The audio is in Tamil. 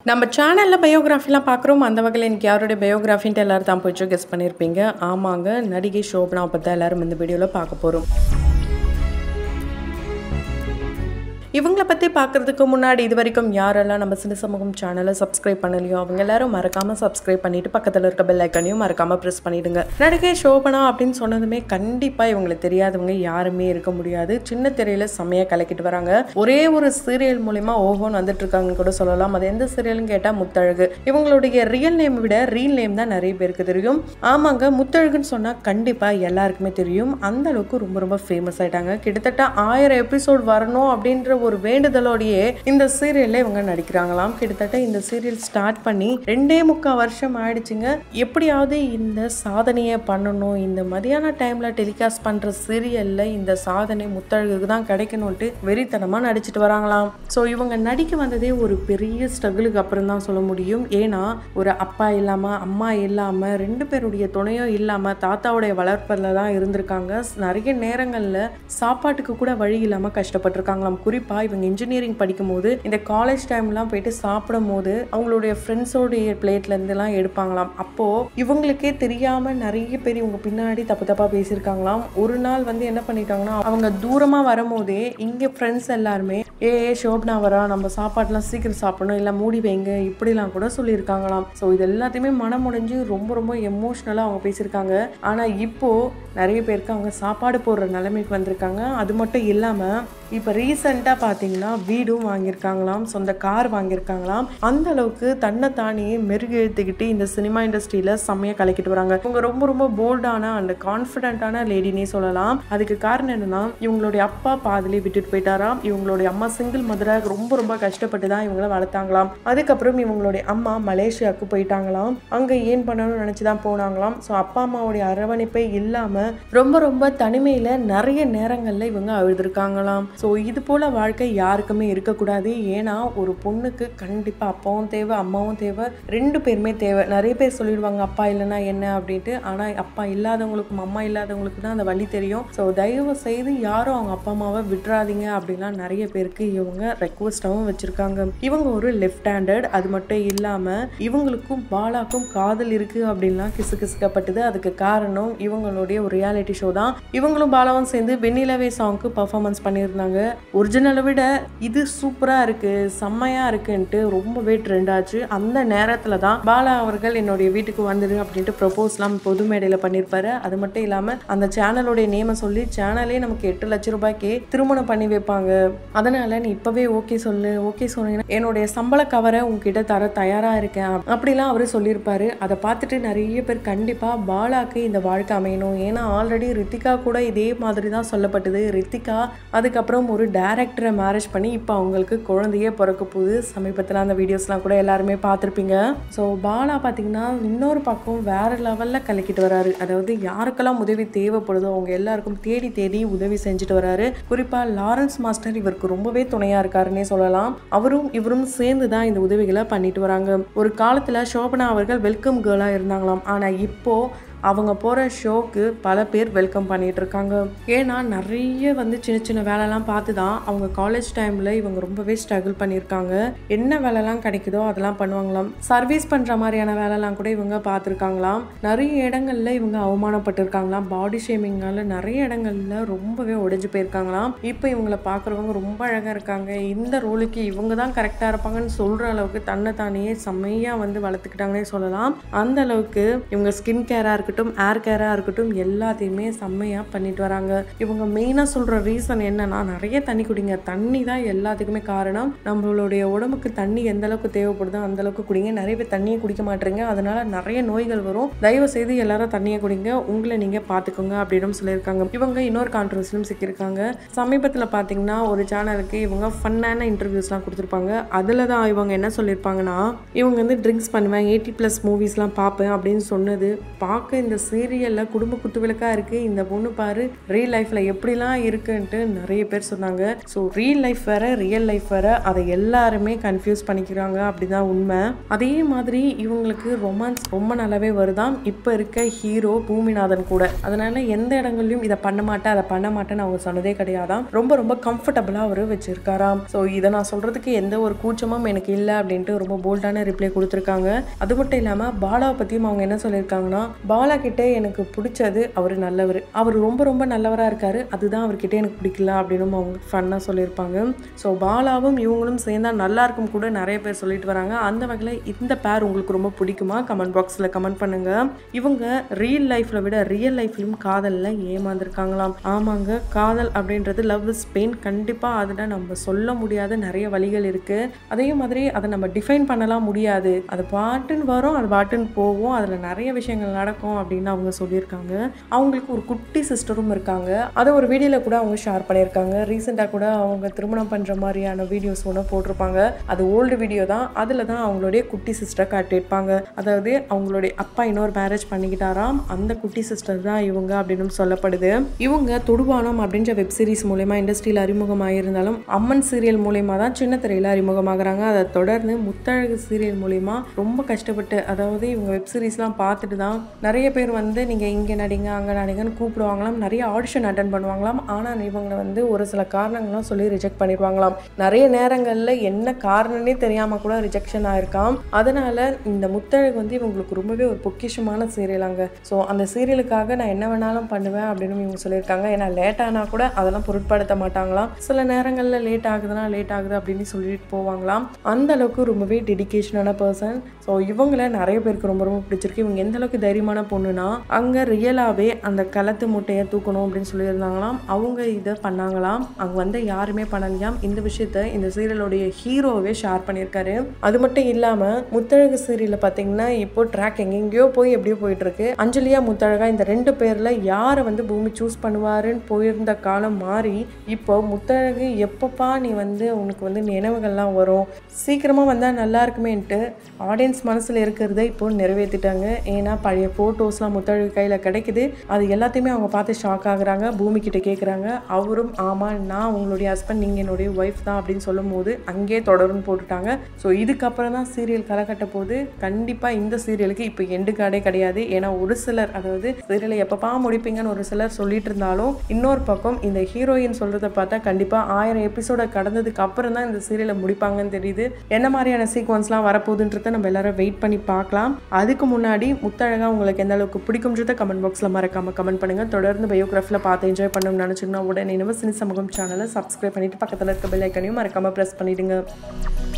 நம்ம சேனலில் பயோகிராஃபிலாம் பார்க்குறோம் அந்த வகையில் எனக்கு யாருடைய பயோகிராஃபின்ட்டு எல்லாரும் தான் போயிட்டு கெஸ் பண்ணியிருப்பீங்க ஆமாங்க நடிகை சோபனா பற்றி தான் எல்லாரும் இந்த வீடியோவில் பார்க்க போகிறோம் இவங்கள பற்றி பார்க்குறதுக்கு முன்னாடி இது வரைக்கும் யாரெல்லாம் நம்ம சின்ன சமூகம் சேனலை சப்ஸ்கிரைப் பண்ணலையோ அவங்க எல்லாரும் மறக்காமல் சப்ஸ்கிரைப் பண்ணிட்டு பக்கத்தில் இருக்க பெல் ஐக்கனையும் மறக்காமல் ப்ரெஸ் பண்ணிடுங்க நடிகை சோபனா அப்படின்னு சொன்னதுமே கண்டிப்பாக இவங்களுக்கு தெரியாதவங்க யாருமே இருக்க முடியாது சின்ன திரையில செம்மையாக கலக்கிட்டு வராங்க ஒரே ஒரு சீரியல் மூலிமா ஓஹோன்னு வந்துட்டு இருக்காங்கன்னு கூட சொல்லலாம் அது எந்த சீரியல்னு கேட்டால் முத்தழகு இவங்களுடைய ரியல் நேம் விட ரீல் நேம் தான் நிறைய பேருக்கு தெரியும் ஆமாங்க முத்தழகுன்னு சொன்னால் கண்டிப்பாக எல்லாருக்குமே தெரியும் அந்த அளவுக்கு ரொம்ப ரொம்ப ஃபேமஸ் ஆயிட்டாங்க கிட்டத்தட்ட ஆயிரம் எபிசோட் வரணும் அப்படின்ற ஒரு வேண்டுதலோடையே இந்த சீரியல்ல இவங்க நடிக்கிறாங்களாம் கிட்டத்தட்ட இந்த சீரியல் ஸ்டார்ட் பண்ணி ரெண்டே முக்கால் வருஷம் ஆயிடுச்சுங்க எப்படியாவது இந்த சாதனையை பண்ணணும் இந்த மதியான டைம்ல டெலிகாஸ்ட் பண்ற சீரியல்ல இந்த சாதனை முத்தழகுக்கு தான் கிடைக்கணும்ட்டு வெறித்தனமா நடிச்சிட்டு வராங்களாம் ஸோ இவங்க நடிக்க வந்ததே ஒரு பெரிய ஸ்ட்ரகிளுக்கு அப்புறம் தான் சொல்ல முடியும் ஏன்னா ஒரு அப்பா இல்லாம அம்மா இல்லாம ரெண்டு பேருடைய துணையும் இல்லாம தாத்தாவுடைய வளர்ப்பில் தான் இருந்திருக்காங்க நிறைய நேரங்கள்ல சாப்பாட்டுக்கு கூட வழி இல்லாம கஷ்டப்பட்டிருக்காங்களாம் குறிப்பா இவங்க இன்ஜினியரிங் படிக்கும்போது இந்த காலேஜ் டைம்லாம் போயிட்டு சாப்பிடும் போது அவங்களுடைய ஃப்ரெண்ட்ஸோடைய பிளேட்ல இருந்துலாம் எடுப்பாங்களாம் அப்போ இவங்களுக்கே தெரியாம நிறைய பேர் இவங்க பின்னாடி தப்பு தப்பா பேசியிருக்காங்களாம் ஒரு நாள் வந்து என்ன பண்ணிட்டாங்கன்னா அவங்க தூரமா வரும்போதே இங்க ஃப்ரெண்ட்ஸ் எல்லாருமே ஏ ஏ ஷோப்னா வரா நம்ம சாப்பாடுலாம் சீக்கிரம் சாப்பிடணும் இல்லை மூடி வைங்க இப்படிலாம் கூட சொல்லியிருக்காங்களாம் ஸோ இது எல்லாத்தையுமே மனம் முடிஞ்சு ரொம்ப ரொம்ப எமோஷ்னலாக அவங்க பேசியிருக்காங்க ஆனால் இப்போ நிறைய பேருக்கு அவங்க சாப்பாடு போடுற நிலைமைக்கு வந்திருக்காங்க அது மட்டும் இல்லாமல் இப்போ ரீசெண்டாக பார்த்தீங்கன்னா வீடும் வாங்கியிருக்காங்களாம் சொந்த கார் வாங்கியிருக்காங்களாம் அந்த அளவுக்கு தன்னை தானியே மெருகெழுத்துக்கிட்டு இந்த சினிமா இண்டஸ்ட்ரியில் செம்மையாக கலக்கிட்டு வராங்க இவங்க ரொம்ப ரொம்ப போல்டான அண்ட் கான்ஃபிடென்ட்டான லேடினே சொல்லலாம் அதுக்கு காரணம் என்னன்னா இவங்களுடைய அப்பா பாதிலே விட்டுட்டு போயிட்டாராம் இவங்களுடைய அம்மா சிங்கிள் மதராக ரொம்ப ரொம்ப கஷ்டப்பட்டு தான் இவங்கள வளர்த்தாங்களாம் அதுக்கப்புறம் இவங்களுடைய அம்மா மலேசியாவுக்கு போயிட்டாங்களாம் அங்கே ஏன் பண்ணணும்னு நினச்சி தான் போனாங்களாம் ஸோ அப்பா அம்மாவுடைய அரவணைப்பே இல்லாமல் ரொம்ப ரொம்ப தனிமையில் நிறைய நேரங்களில் இவங்க அழுதுருக்காங்களாம் ஸோ இது போல் வாழ்க்கை யாருக்குமே இருக்கக்கூடாது ஏன்னா ஒரு பொண்ணுக்கு கண்டிப்பாக அப்பாவும் தேவை அம்மாவும் தேவை ரெண்டு பேருமே தேவை நிறைய பேர் சொல்லிடுவாங்க அப்பா இல்லைன்னா என்ன அப்படின்ட்டு ஆனால் அப்பா இல்லாதவங்களுக்கும் அம்மா இல்லாதவங்களுக்கு தான் அந்த வழி தெரியும் ஸோ தயவு செய்து யாரும் அவங்க அப்பா அம்மாவை விட்டுறாதீங்க அப்படின்லாம் நிறைய பேருக்கு இவங்க ரெக்வஸ்டாகவும் வச்சுருக்காங்க இவங்க ஒரு லெஃப்ட் ஹேண்டட் அது மட்டும் இல்லாமல் இவங்களுக்கும் பாலாக்கும் காதல் இருக்குது அப்படின்லாம் கிசு கிசுக்கப்பட்டது அதுக்கு காரணம் இவங்களுடைய ஒரு ரியாலிட்டி ஷோ தான் இவங்களும் பாலாவும் சேர்ந்து வெண்ணிலவே சாங்க்கு பர்ஃபார்மன்ஸ் பண்ணியிருந்தாங்க ஒரிஜினலை விட இது சூப்பராக இருக்குது செம்மையாக இருக்குன்ட்டு ரொம்பவே ட்ரெண்ட் ஆச்சு அந்த நேரத்தில் தான் பாலா அவர்கள் என்னுடைய வீட்டுக்கு வந்துடு அப்படின்ட்டு ப்ரொபோஸ்லாம் பொது மேடையில் பண்ணியிருப்பாரு அது மட்டும் இல்லாமல் அந்த சேனலுடைய நேமை சொல்லி சேனலே நமக்கு எட்டு லட்ச ரூபாய்க்கே திருமணம் பண்ணி வைப்பாங்க அதனால நீ இப்போவே ஓகே சொல்லு ஓகே சொன்னீங்கன்னா என்னுடைய சம்பள கவரை உங்ககிட்ட தர தயாராக இருக்கேன் அப்படிலாம் அவர் சொல்லியிருப்பாரு அதை பார்த்துட்டு நிறைய பேர் கண்டிப்பாக பாலாக்கு இந்த வாழ்க்கை அமையணும் ஏன்னா ஆல்ரெடி ரித்திகா கூட இதே மாதிரி தான் சொல்லப்பட்டது ரித்திகா அதுக்கப்புறம் ஒரு டேரக்டரை மேரேஜ் பண்ணி இப்போ அவங்களுக்கு குழந்தையே பிறக்க போகுது சமீபத்தில் அந்த வீடியோஸ்லாம் கூட எல்லாருமே பார்த்துருப்பீங்க ஸோ பாலா பார்த்தீங்கன்னா இன்னொரு பக்கம் வேற லெவலில் கலக்கிட்டு வராரு அதாவது யாருக்கெல்லாம் உதவி தேவைப்படுதோ அவங்க எல்லாருக்கும் தேடி தேடி உதவி செஞ்சுட்டு வராரு குறிப்பாக லாரன்ஸ் மாஸ்டர் இவருக்கு ரொம்பவே துணையாக இருக்காருன்னே சொல்லலாம் அவரும் இவரும் சேர்ந்து தான் இந்த உதவிகளை பண்ணிட்டு வராங்க ஒரு காலத்தில் சோபனா அவர்கள் வெல்கம் கேர்ளாக இருந்தாங்களாம் ஆனால் இப்போ அவங்க போகிற ஷோக்கு பல பேர் வெல்கம் பண்ணிட்டு இருக்காங்க ஏன்னா நிறைய வந்து சின்ன சின்ன வேலைலாம் பார்த்து தான் அவங்க காலேஜ் டைமில் இவங்க ரொம்பவே ஸ்ட்ரகிள் பண்ணியிருக்காங்க என்ன வேலைலாம் கிடைக்குதோ அதெல்லாம் பண்ணுவாங்களாம் சர்வீஸ் பண்ணுற மாதிரியான வேலைலாம் கூட இவங்க பார்த்துருக்காங்களாம் நிறைய இடங்கள்ல இவங்க அவமானப்பட்டிருக்காங்களாம் பாடி ஷேமிங்னால நிறைய இடங்கள்ல ரொம்பவே உடைஞ்சு போயிருக்காங்களாம் இப்போ இவங்கள பார்க்குறவங்க ரொம்ப அழகாக இருக்காங்க இந்த ரோலுக்கு இவங்க தான் கரெக்டாக இருப்பாங்கன்னு சொல்கிற அளவுக்கு தன்னை தானே செம்மையாக வந்து வளர்த்துக்கிட்டாங்கன்னே சொல்லலாம் அந்த அளவுக்கு இவங்க ஸ்கின் கேராக இருக்கட்டும் ஏர் கேராக இருக்கட்டும் எல்லாத்தையுமே செம்மையாக பண்ணிட்டு வராங்க இவங்க மெயினாக சொல்கிற ரீசன் என்னன்னா நிறைய தண்ணி குடிங்க தண்ணி தான் எல்லாத்துக்குமே காரணம் நம்மளுடைய உடம்புக்கு தண்ணி எந்த அளவுக்கு தேவைப்படுதோ அந்த அளவுக்கு குடிங்க நிறைய பேர் தண்ணியை குடிக்க மாட்டீங்க அதனால நிறைய நோய்கள் வரும் தயவு செய்து எல்லாரும் தண்ணியை குடிங்க உங்களை நீங்கள் பார்த்துக்கோங்க அப்படின்னு சொல்லியிருக்காங்க இவங்க இன்னொரு கான்ட்ரவர்சிலும் சிக்கியிருக்காங்க சமீபத்தில் பார்த்தீங்கன்னா ஒரு சேனலுக்கு இவங்க ஃபன்னான இன்டர்வியூஸ்லாம் கொடுத்துருப்பாங்க அதில் தான் இவங்க என்ன சொல்லியிருப்பாங்கன்னா இவங்க வந்து ட்ரிங்க்ஸ் பண்ணுவேன் எயிட்டி ப்ளஸ் மூவிஸ்லாம் பார்ப்பேன் அப்படின்னு சொன்னது பார்க்க இந்த சீரியலில் குடும்ப குத்துவிளக்காக இருக்குது இந்த பொண்ணு பாரு ரியல் லைஃப்பில் எப்படிலாம் இருக்குன்ட்டு நிறைய பேர் சொன்னாங்க ஸோ ரியல் லைஃப் வேற ரியல் லைஃப் வேற அதை எல்லாருமே கன்ஃபியூஸ் பண்ணிக்கிறாங்க அப்படிதான் உண்மை அதே மாதிரி இவங்களுக்கு ரொமான்ஸ் ரொம்ப நல்லாவே வருதாம் இப்போ இருக்க ஹீரோ பூமிநாதன் கூட அதனால எந்த இடங்கள்லையும் இதை பண்ண மாட்டேன் அதை பண்ண மாட்டேன்னு அவங்க சொன்னதே கிடையாதாம் ரொம்ப ரொம்ப கம்ஃபர்டபுளாக அவர் வச்சிருக்காராம் ஸோ இதை நான் சொல்றதுக்கு எந்த ஒரு கூச்சமும் எனக்கு இல்லை அப்படின்ட்டு ரொம்ப போல்டான ரிப்ளை கொடுத்துருக்காங்க அது மட்டும் இல்லாமல் பாலாவை பற்றியும் அவங்க என்ன சொல்லியிருக்காங்கன்னா பாலா கிட்ட எனக்கு பிடிச்சது அவர் நல்லவர் அவர் ரொம்ப ரொம்ப நல்லவராக இருக்காரு அதுதான் அவர்கிட்ட எனக்கு பிடிக்கல அப்படின்னு அவங்க ஃபன்னாக சொல்லியிருப்பாங்க ஸோ பாலாவும் இவங்களும் சேர்ந்தா நல்லா இருக்கும் கூட நிறைய பேர் சொல்லிட்டு வராங்க அந்த வகையில் இந்த பேர் உங்களுக்கு ரொம்ப பிடிக்குமா கமெண்ட் பாக்ஸில் கமெண்ட் பண்ணுங்க இவங்க ரியல் லைஃப்பில் விட ரியல் லைஃப்லையும் காதலில் ஏமாந்துருக்காங்களாம் ஆமாங்க காதல் அப்படின்றது லவ் இஸ் பெயின் கண்டிப்பாக அதில் நம்ம சொல்ல முடியாத நிறைய வழிகள் இருக்குது அதே மாதிரி அதை நம்ம டிஃபைன் பண்ணலாம் முடியாது அது பாட்டுன்னு வரும் அது பாட்டுன்னு போகும் அதில் நிறைய விஷயங்கள் நடக்கும் அப்படின்னு அவங்க சொல்லியிருக்காங்க அவங்களுக்கு ஒரு குட்டி சிஸ்டரும் இருக்காங்க அதை ஒரு வீடியோவில் கூட அவங்க ஷேர் பண்ணியிருக்காங்க ரீசெண்டாக கூட அவங்க திருமணம் பண்ணுற மாதிரியான வீடியோஸ் ஒன்று போட்டிருப்பாங்க அது ஓல்டு வீடியோ தான் அதில் தான் அவங்களுடைய குட்டி சிஸ்டர் காட்டியிருப்பாங்க அதாவது அவங்களுடைய அப்பா இன்னொரு மேரேஜ் பண்ணிக்கிட்டாராம் அந்த குட்டி சிஸ்டர் தான் இவங்க அப்படின்னு சொல்லப்படுது இவங்க தொடுவானம் அப்படின்ற வெப் சீரிஸ் மூலயமா இண்டஸ்ட்ரியில் அறிமுகமாயிருந்தாலும் அம்மன் சீரியல் மூலயமா தான் சின்ன திரையில் அறிமுகமாகறாங்க அதை தொடர்ந்து முத்தழகு சீரியல் மூலயமா ரொம்ப கஷ்டப்பட்டு அதாவது இவங்க வெப் சீரிஸ்லாம் பார்த்துட்டு தான் நிறைய பேர் வந்து நீங்கள் இங்கே நடிங்க அங்கே நடிங்கன்னு கூப்பிடுவாங்களாம் நிறைய ஆடிஷன் அட்டன் பண்ணுவாங்களாம் ஆனால் இவங்களை வந்து ஒரு சில காரணங்கள்லாம் சொல்லி ரிஜெக்ட் பண்ணிடுவாங்களாம் நிறைய நேரங்களில் என்ன காரணம்னே தெரியாமல் கூட ரிஜெக்ஷன் ஆயிருக்காம் அதனால இந்த முத்தழகு வந்து இவங்களுக்கு ரொம்பவே ஒரு பொக்கிஷமான சீரியல் அங்கே ஸோ அந்த சீரியலுக்காக நான் என்ன வேணாலும் பண்ணுவேன் அப்படின்னு இவங்க சொல்லியிருக்காங்க ஏன்னா லேட் ஆனால் கூட அதெல்லாம் பொருட்படுத்த மாட்டாங்களாம் சில நேரங்களில் லேட் ஆகுதுன்னா லேட் ஆகுது அப்படின்னு சொல்லிட்டு போவாங்களாம் அந்த அளவுக்கு ரொம்பவே டெடிகேஷனான பர்சன் ஸோ இவங்கள நிறைய பேருக்கு ரொம்ப ரொம்ப பிடிச்சிருக்கு இவங்க எந்த அளவுக்கு தைரியமான பொண்ணுனா அங்கே ரியலாகவே அந்த களத்து முட்டையை தூக்கணும் அப்படின்னு சொல்லியிருந்தாங்களாம் அவங்க இதை பண்ணாங்களாம் அங்கே வந்து யாருமே பண்ணலையாம் இந்த விஷயத்த இந்த சீரியலோடைய ஹீரோவே ஷேர் பண்ணியிருக்காரு அது மட்டும் இல்லாமல் முத்தழகு சீரியலில் பார்த்தீங்கன்னா இப்போ ட்ராக் எங்கெங்கேயோ போய் எப்படியோ போயிட்டு இருக்கு அஞ்சலியா முத்தழகா இந்த ரெண்டு பேரில் யாரை வந்து பூமி சூஸ் பண்ணுவாருன்னு போயிருந்த காலம் மாறி இப்போ முத்தழகு எப்பப்பா நீ வந்து உனக்கு வந்து நினைவுகள்லாம் வரும் சீக்கிரமாக வந்தால் நல்லா இருக்குமேன்ட்டு ஆடியன்ஸ் மனசில் இருக்கிறத இப்போ நிறைவேற்றிட்டாங்க ஏன்னா பழைய ஃபோட்டோஸ்லாம் முத்தழகு கையில் கிடைக்குது அது எல்லாத்தையுமே அவங்க பார்த்து ஷாக் ஆகுறாங்க பூமி கிட்ட கேட்குறாங்க அவரும் ஆமாம் நான் உங்களுடைய ஹஸ்பண்ட் நீங்கள் என்னுடைய ஒய்ஃப் தான் அப்படின்னு சொல்லும் போது அங்கேயே தொடரும்னு போட்டுட்டாங்க ஸோ இதுக்கப்புறம் தான் சீரியல் களை கட்ட போது கண்டிப்பாக இந்த சீரியலுக்கு இப்போ எண்டு கார்டே கிடையாது ஏன்னா ஒரு சிலர் அதாவது சீரியலை எப்பப்பா முடிப்பீங்கன்னு ஒரு சிலர் சொல்லிட்டு இருந்தாலும் இன்னொரு பக்கம் இந்த ஹீரோயின் சொல்கிறத பார்த்தா கண்டிப்பாக ஆயிரம் எபிசோட கடந்ததுக்கு அப்புறம் தான் இந்த சீரியலை முடிப்பாங்கன்னு தெரியுது என்ன மாதிரியான சீக்வன்ஸ்லாம் வரப்போகுதுன்றத நம்ம எல்லாரும் வெயிட் பண்ணி பார்க்கலாம் அதுக்கு முன்னாடி முத்தழகா உங்களுக்கு எந்த அளவுக்கு பிடிக்கும்ன்றத கமெண்ட் பாக்ஸில் மறக்காம கமெண்ட் பண்ணுங்க தொடர்ந்து பயோகிராஃபில் பார்த்து என்ஜாய் பண்ணணும்னு நினச்சிங்கன்னா உடனே நம்ம சினி சமூகம் சேனலை சப்ஸ்கிரைப் பண்ணிட்டு பக்கத்தில் இருக்க பெல் ஐக்கனையும் மறக்காம ப்ரெஸ் பண்ணிடுங்க